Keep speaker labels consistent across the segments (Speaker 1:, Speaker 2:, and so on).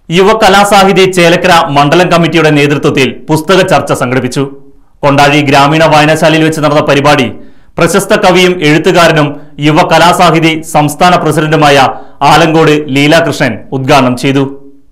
Speaker 1: യുവ കലാസാഹിതി ചേലക്കര മണ്ഡലം കമ്മിറ്റിയുടെ നേതൃത്വത്തിൽ പുസ്തക ചർച്ച സംഘടിപ്പിച്ചു കൊണ്ടാഴി ഗ്രാമീണ വായനശാലയിൽ വെച്ച് നടന്ന പരിപാടി പ്രശസ്ത കവിയും എഴുത്തുകാരനും യുവ കലാസാഹിതി സംസ്ഥാന പ്രസിഡന്റുമായ ആലങ്കോട് ലീലാകൃഷ്ണൻ ഉദ്ഘാടനം ചെയ്തു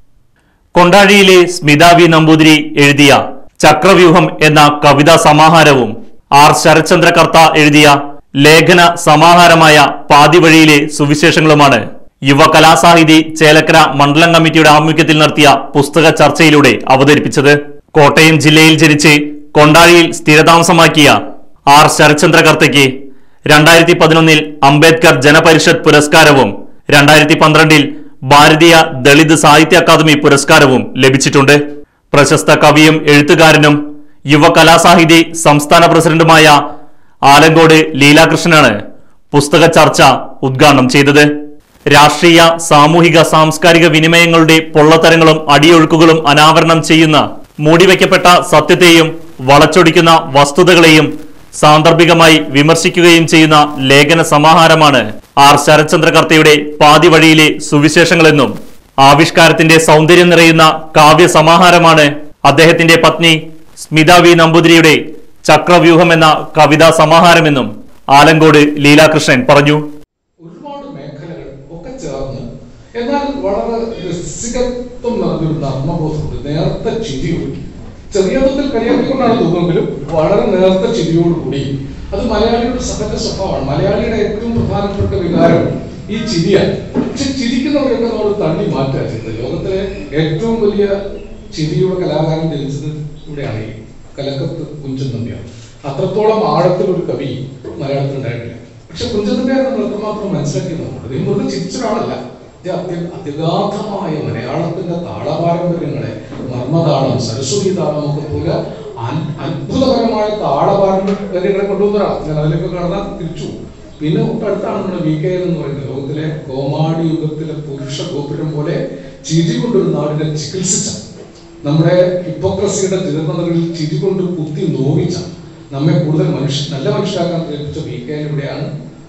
Speaker 1: കൊണ്ടാഴിയിലെ സ്മിത വി നമ്പൂതിരി എഴുതിയ ചക്രവ്യൂഹം എന്ന കവിതാ സമാഹാരവും ആർ ശരത്ചന്ദ്ര കർത്ത എഴുതിയ ലേഖന സമാഹാരമായ പാതിവഴിയിലെ സുവിശേഷങ്ങളുമാണ് യുവ കലാസാഹിതി ചേലക്കര മണ്ഡലം കമ്മിറ്റിയുടെ ആഭിമുഖ്യത്തിൽ നടത്തിയ പുസ്തക ചർച്ചയിലൂടെ അവതരിപ്പിച്ചത് കോട്ടയം ജില്ലയിൽ ജനിച്ച് കൊണ്ടാഴിയിൽ സ്ഥിരതാമസമാക്കിയ ആർ ശരത്ചന്ദ്ര കർത്തയ്ക്ക് രണ്ടായിരത്തി പതിനൊന്നിൽ അംബേദ്കർ ജനപരിഷത്ത് പുരസ്കാരവും രണ്ടായിരത്തി പന്ത്രണ്ടിൽ ഭാരതീയ ദളിത് സാഹിത്യ അക്കാദമി പുരസ്കാരവും ലഭിച്ചിട്ടുണ്ട് പ്രശസ്ത കവിയും എഴുത്തുകാരനും യുവ കലാസാഹിതി സംസ്ഥാന പ്രസിഡന്റുമായ ആലങ്കോട് ലീലാകൃഷ്ണനാണ് പുസ്തക ചർച്ച ഉദ്ഘാടനം ചെയ്തത് രാഷ്ട്രീയ സാമൂഹിക സാംസ്കാരിക വിനിമയങ്ങളുടെ പൊള്ളത്തരങ്ങളും അടിയൊഴുക്കുകളും അനാവരണം ചെയ്യുന്ന മൂടിവെക്കപ്പെട്ട സത്യത്തെയും വളച്ചൊടിക്കുന്ന വസ്തുതകളെയും സാന്ദർഭികമായി വിമർശിക്കുകയും ചെയ്യുന്ന ലേഖന സമാഹാരമാണ് ആർ ശരത്ചന്ദ്രകർത്തയുടെ പാതിവഴിയിലെ സുവിശേഷങ്ങളെന്നും ആവിഷ്കാരത്തിന്റെ സൗന്ദര്യം നിറയുന്ന കാവ്യ സമാഹാരമാണ് അദ്ദേഹത്തിന്റെ പത്നി സ്മിത വി നമ്പൂതിരിയുടെ ചക്രവ്യൂഹം എന്ന കവിതാ സമാഹാരമെന്നും ആലങ്കോട് ലീലാകൃഷ്ണൻ പറഞ്ഞു
Speaker 2: ഒരുപാട് മേഖലകൾ ഒക്കെ ചേർന്ന് എന്നാൽ വളരെ രസികത്വം നിറഞ്ഞൊരു നർമ്മബോധമുണ്ട് നേർത്ത ചിരിയുണ്ട് ചെറിയ തോതിൽ കളിയാക്കിക്കൊണ്ടാണ് തോന്നുമെങ്കിലും വളരെ നേർത്ത ചിരിയോടുകൂടി അത് മലയാളിയുടെ സഹജ സ്വഭാവമാണ് മലയാളിയുടെ ഏറ്റവും പ്രധാനപ്പെട്ട വികാരം ഈ ചിരിയാണ് പക്ഷെ ചിരിക്കുന്നവരെയൊക്കെ നമ്മൾ തള്ളി മാറ്റുക ചെയ്യുന്നത് ലോകത്തിലെ ഏറ്റവും വലിയ ചിരിയുടെ കലാകാരൻ ജനിച്ചത് ഇവിടെയാണ് ഈ കലക്കത്ത് കുഞ്ചൻ നമ്പ്യാർ അത്രത്തോളം ആഴത്തിലൊരു കവി മലയാളത്തിൽ ഉണ്ടായിട്ടില്ല പക്ഷെ കുഞ്ചൻ നമ്പ്യാർ നമ്മൾ എത്രമാത്രം മനസ്സിലാക്കിയെന്നുണ്ട് അദ്ദേഹം വെറുതെ ചിരിച്ച ഒരാളല്ല ഇത് അത്യ അത്യഗാധമായ മലയാളത്തിന്റെ താളപാരമ്പര്യങ്ങളെ മർമ്മതാളം സരസ്വതി താളം ഒക്കെ പോലെ അൻ- അത്ഭുതകരമായ താളപാരമ്പര്യങ്ങളെ കൊണ്ടുവന്ന ഒരാളാണ് ഞാൻ അതിലൊക്കെ കടന്നാൽ തിരിച്ചു പോകും. പിന്നെ തൊട്ടടുത്താണ് നമ്മുടെ വി കെ എന്ന് പറയുന്നത് ലോകത്തിലെ കോമാടി യുഗത്തിലെ പുരുഷ ഗോപുരം പോലെ ചിരി കൊണ്ടൊരു നാടിനെ ചികിത്സിച്ച നമ്മുടെ ഹിപ്പോക്രസിയുടെ ജീർണതകളിൽ ചിരി കൊണ്ട് കുത്തി നോവിച്ച നമ്മെ കൂടുതൽ മനുഷ്യ നല്ല മനുഷ്യരാക്കാൻ പ്രേരിപ്പിച്ച വി കെ ഇവിടെയാണ്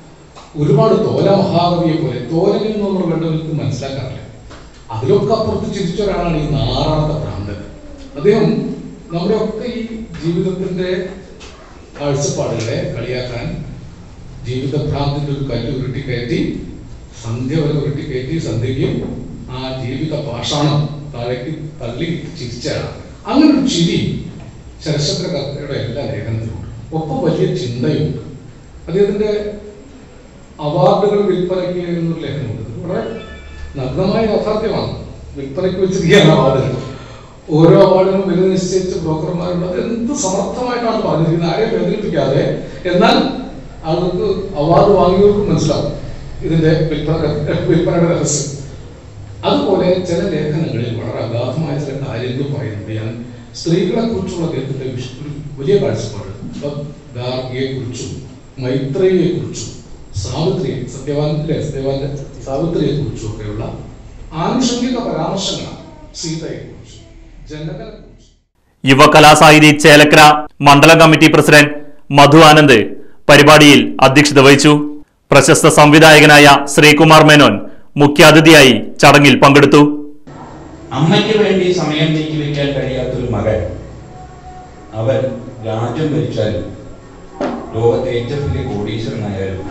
Speaker 2: ഒരുപാട് തോല മഹാകവിയെ പോലെ തോലനിൽ നിന്ന് നമ്മൾ കണ്ടവർക്ക് മനസ്സിലാക്കാറില്ല അതിലൊക്കെ അപ്പുറത്ത് ചിരിച്ച ഒരാളാണ് ഈ നാറാണത്തെ ഭ്രാന്തൻ അദ്ദേഹം നമ്മുടെ ഒക്കെ ഈ ജീവിതത്തിന്റെ കാഴ്ചപ്പാടുകളെ കളിയാക്കാൻ ജീവിത ഭ്രാന്തിന്റെ ഒരു കല്ല് ഉരുട്ടി കയറ്റി സന്ധ്യ വരെ ഉരുട്ടി കയറ്റി സന്ധ്യയ്ക്കും ആ ജീവിത പാഷാണം താഴേക്ക് തള്ളി ചിരിച്ചാണ് അങ്ങനെ ഒരു ചിരി ശരശന്ദ്ര കർത്തയുടെ എല്ലാ ലേഖനത്തിലുണ്ട് ഒപ്പം വലിയ ചിന്തയുണ്ട് അദ്ദേഹത്തിന്റെ അവാർഡുകൾ വിൽപ്പനയ്ക്ക് എന്നൊരു ലേഖനമുണ്ട് ഇത് വളരെ നഗ്നമായ യാഥാർത്ഥ്യമാണ് വിൽപ്പനയ്ക്ക് വെച്ചിരിക്കുകയാണ് അവാർഡുകൾ ഓരോ അവാർഡിനും വില നിശ്ചയിച്ച ബ്രോക്കർമാരുണ്ട് അത് എന്ത് സമർത്ഥമായിട്ടാണ് പറഞ്ഞിരിക്കുന്നത് ആരെയും വേദനിപ്പിക്കാതെ എന്നാൽ ആളുകൾക്ക് അവാർഡ് വാങ്ങിയവർക്കും മനസ്സിലാവും ഇതിന്റെ വിൽപ്പന വിൽപ്പനയുടെ രഹസ്യം അതുപോലെ ചില ലേഖനങ്ങളിൽ വളരെ അഗാധമായ ചില കാര്യങ്ങൾ പറയുന്നുണ്ട് ഞാൻ സ്ത്രീകളെ കുറിച്ചുള്ള അദ്ദേഹത്തിന്റെ വിശ്- ഒരു വലിയ കാഴ്ചപ്പാട് ഇപ്പൊ ഗാർഗിയെ കുറിച്ചും മൈത്രയെ കുറിച്ചും സാവിത്രിയെ സത്യവാന്റെ സത്യവാന്റെ സാവിത്രിയെ കുറിച്ചും ഒക്കെയുള്ള ആനുഷംഗിക പരാമർശങ്ങളാണ് സീതയെ കുറിച്ചും ജനകനെ കുറിച്ചും
Speaker 1: യുവ കലാസാഹിതി ചേലക്കര മണ്ഡലം കമ്മിറ്റി പ്രസിഡന്റ് മധു ആനന്ദ് പരിപാടിയിൽ അധ്യക്ഷത വഹിച്ചു പ്രശസ്ത സംവിധായകനായ ശ്രീകുമാർ മേനോൻ മുഖ്യാതിഥിയായി ചടങ്ങിൽ പങ്കെടുത്തു
Speaker 3: അമ്മയ്ക്ക് വേണ്ടി സമയം നീക്കി വെക്കാൻ കഴിയാത്തൊരു മകൻ അവൻ രാജ്യം ഭരിച്ചാലും ലോകത്തെ ഏറ്റവും വലിയ കോടീശ്വരനായാലും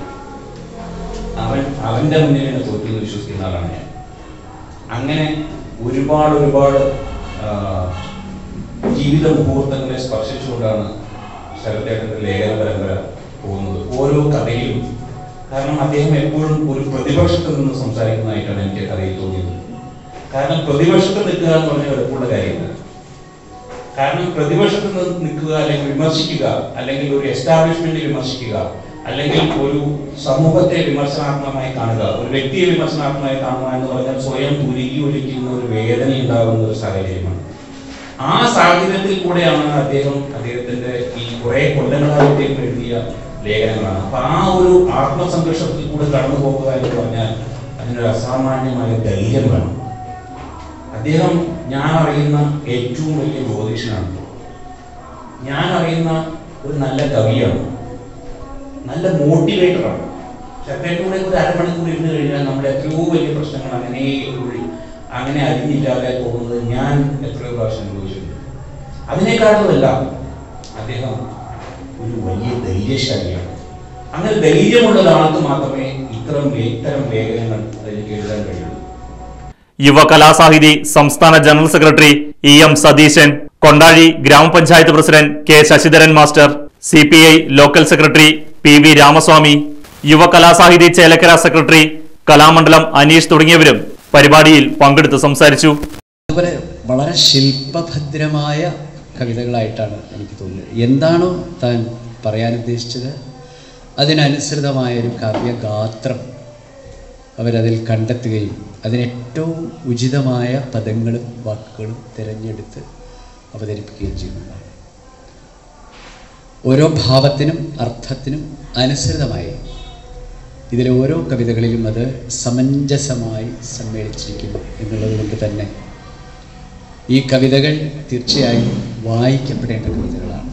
Speaker 3: അവൻ അവന്റെ മുന്നിലാണ് തോറ്റെന്ന് വിശ്വസിക്കുന്ന ആളാണ് ഞാൻ അങ്ങനെ ഒരുപാട് ഒരുപാട് ആ, ജീവിത മുഹൂർത്തങ്ങളെ സ്പർശിച്ചുകൊണ്ടാണ് ശരത്തേട്ടന്റെ ലേഖന പരമ്പര പോകുന്നത് ഓരോ കഥയിലും കാരണം അദ്ദേഹം എപ്പോഴും ഒരു പ്രതിപക്ഷത്ത് നിന്ന് സംസാരിക്കുന്നതായിട്ടാണ് എനിക്ക് കഥയിൽ തോന്നിയത് കാരണം പ്രതിപക്ഷത്ത് നിൽക്കുക എന്ന് പറഞ്ഞാൽ എളുപ്പമുള്ള കാര്യമില്ല കാരണം പ്രതിപക്ഷത്ത് നിന്ന് നിൽക്കുക അല്ലെങ്കിൽ വിമർശിക്കുക അല്ലെങ്കിൽ ഒരു എസ്റ്റാബ്ലിഷ്മെന്റ് വിമർശിക്കുക അല്ലെങ്കിൽ ഒരു സമൂഹത്തെ വിമർശനാത്മകമായി കാണുക ഒരു വ്യക്തിയെ വിമർശനാത്മകമായി കാണുക എന്ന് പറഞ്ഞാൽ സ്വയം ഉരുകി ഒലിക്കുന്ന ഒരു വേദന ഉണ്ടാകുന്ന ഒരു സാഹചര്യമാണ് ആ സാഹചര്യത്തിൽ കൂടെയാണ് അദ്ദേഹം അദ്ദേഹത്തിന്റെ ഈ കുറെ കൊല്ലങ്ങളായി അദ്ദേഹം എഴുതിയ ലേഖനങ്ങളാണ് അപ്പൊ ആ ഒരു ആത്മസംഘർഷത്തിൽ കൂടെ കടന്നു പോകുക എന്ന് പറഞ്ഞാൽ അതിനൊരു അസാമാന്യമായ ധൈര്യം വേണം അദ്ദേഹം ഞാൻ അറിയുന്ന ഏറ്റവും വലിയ ജ്യോതിഷനാണ് ഞാൻ അറിയുന്ന ഒരു നല്ല കവിയാണ് നല്ല മോട്ടിവേറ്ററാണ് ശക്തയുടെ കൂടെ ഒരു അരമണിക്കൂർ ഇരുന്ന് കഴിഞ്ഞാൽ നമ്മുടെ എത്രയോ വലിയ പ്രശ്നങ്ങൾ അങ്ങനെ ഒഴി അങ്ങനെ അരിഞ്ഞില്ലാതെ പോകുന്നത് ഞാൻ എത്രയോ പ്രാവശ്യം അനുഭവിച്ചിട്ടുണ്ട് അതിനേക്കാളുമല്ല അദ്ദേഹം ഒരു വലിയ ധൈര്യശാലിയാണ് അങ്ങനെ ധൈര്യമുള്ള ഒരാൾക്ക് മാത്രമേ ഇത്തരം ഇത്തരം ലേഖനങ്ങൾ അതിലേക്ക് എഴുതാൻ കഴിയുള്ളൂ
Speaker 1: യുവ കലാസാഹിതി സംസ്ഥാന general secretary E M Satheesan Kondazhi grama panchayat president K Sasidharan master C P I local secretary P V Ramaswami Yuva Kalasahithi Chelakkara secretary Kalamandalam Aneesh തുടങ്ങിയവരും പരിപാടിയിൽ പങ്കെടുത്ത് സംസാരിച്ചു
Speaker 4: അതുപോലെ വളരെ ശില്പഭദ്രമായ കവിതകളായിട്ടാണ് എനിക്ക് തോന്നുന്നത് എന്താണോ താൻ പറയാൻ ഉദ്ദേശിച്ചത് അതിനനുസൃതമായൊരു കാവ്യഗാത്രം അവരതിൽ കണ്ടെത്തുകയും അതിനേറ്റവും ഉചിതമായ പദങ്ങളും വാക്കുകളും തിരഞ്ഞെടുത്ത് അവതരിപ്പിക്കുകയും ചെയ്യുന്നതാണ് ഓരോ ഭാവത്തിനും അർത്ഥത്തിനും അനുസൃതമായി ഇതിലെ ഓരോ കവിതകളിലും അത് സമഞ്ജസമായി സമ്മേളിച്ചിരിക്കുന്നു എന്നുള്ളത് കൊണ്ട് തന്നെ ഈ കവിതകൾ തീർച്ചയായും വായിക്കപ്പെടേണ്ട കവിതകളാണ്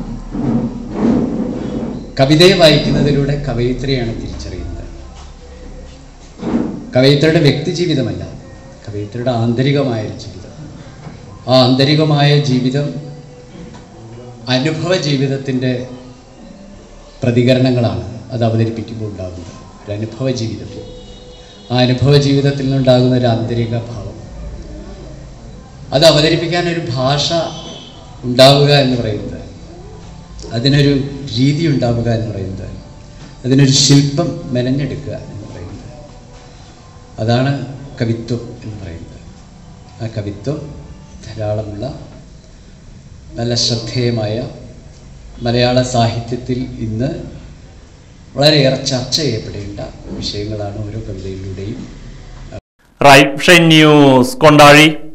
Speaker 4: കവിതയെ വായിക്കുന്നതിലൂടെ കവയിത്രിയാണ് തിരിച്ചറിയുന്നത് കവയിത്രിയുടെ വ്യക്തിജീവിതമല്ല കവയിത്രിയുടെ ആന്തരികമായൊരു ജീവിതം ആ ആന്തരികമായ ജീവിതം അനുഭവ ജീവിതത്തിൻ്റെ പ്രതികരണങ്ങളാണ് അത് അവതരിപ്പിക്കുമ്പോൾ ഉണ്ടാകുന്നത് ഒരു അനുഭവ ജീവിതം ആ അനുഭവ ജീവിതത്തിൽ നിന്നുണ്ടാകുന്ന ഒരു ആന്തരിക ഭാവം അത് അവതരിപ്പിക്കാൻ ഒരു ഭാഷ ഉണ്ടാവുക എന്ന് പറയുന്നത് അതിനൊരു രീതി ഉണ്ടാവുക എന്ന് പറയുന്നത് അതിനൊരു ശില്പം മെനഞ്ഞെടുക്കുക എന്ന് പറയുന്നത് അതാണ് കവിത്വം എന്ന് പറയുന്നത് ആ കവിത്വം ധാരാളമുള്ള നല്ല ശ്രദ്ധേയമായ മലയാള സാഹിത്യത്തിൽ ഇന്ന് വളരെയേറെ ചർച്ച ചെയ്യപ്പെടേണ്ട വിഷയങ്ങളാണ് ഓരോ കവിതയിലൂടെയും
Speaker 1: റൈറ്റ് ന്യൂസ് കൊണ്ടാഴി